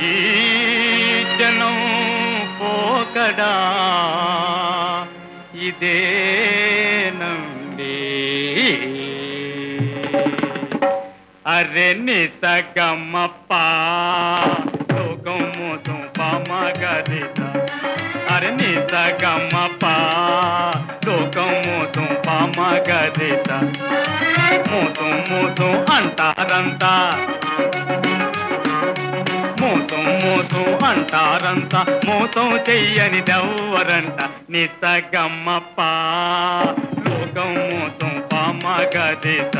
ఈ జనం పోకడా ఇదే నండి అరే నిసగమ్మప్ప లోకం మోసం పామగరిత అరే నిసగమ్మప్ప లోకం మోసం పామగరిత మోసం మోసం అంటారంతా మోసం మోసం అంటారంత మోసం చెయ్యని దవ్వరంట నిసగమ్మప్ప లోకం మోసం పామగదేశ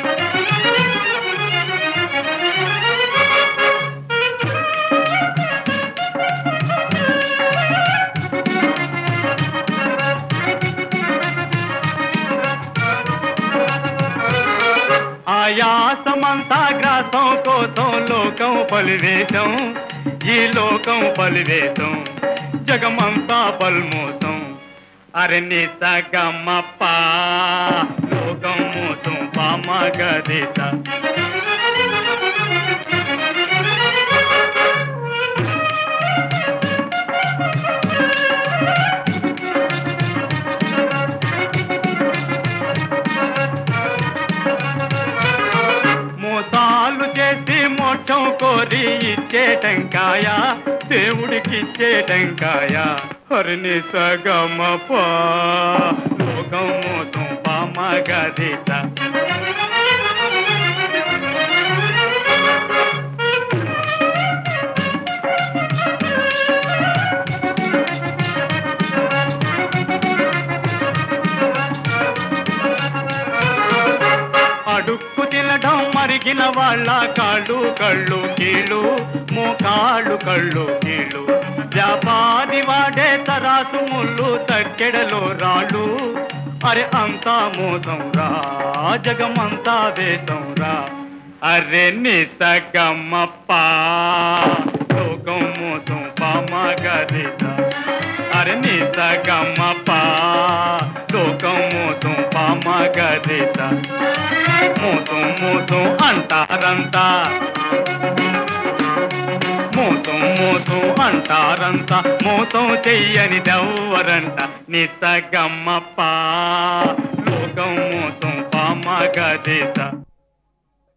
ఆయాసమంతా గ్రాసం కోసం లోకం పలివేశం ఈ లోకం పలివేశం జగమంతా పల్మోసం అరే నిసగమ్మప్ప లోకం మోసం పామగదేశ మోసాలు చేసి మోక్షం కోరి ఇచ్చే టెంకాయ దేవుడికి ఇచ్చే టెంకాయ హరిని సగమప లోకం మోసం పామగదిత అడుక్కు తినడం మరిగిన వాళ్ళ కాళ్ళు కళ్ళు కీళ్ళు మోకాళ్ళు కళ్ళు కీళ్ళు వ్యాపారి వాడే తరాసు ముళ్ళు తక్కెడలో రాళ్ళు అరే అంతా మోసం రా జగమంతా వేషం రా అరే నిసగమ్మప్ప లోకం మోసం పామగదిత అరే నిసగమ్మప్ప లోకం మోసం పామగదిత మోసం మోసం అంటారంతా మోసం మోసం అంటారంతా మోసం చెయ్యని దవ్వరంట నిసగమ్మప్ప లోకం మోసం పామగదేశ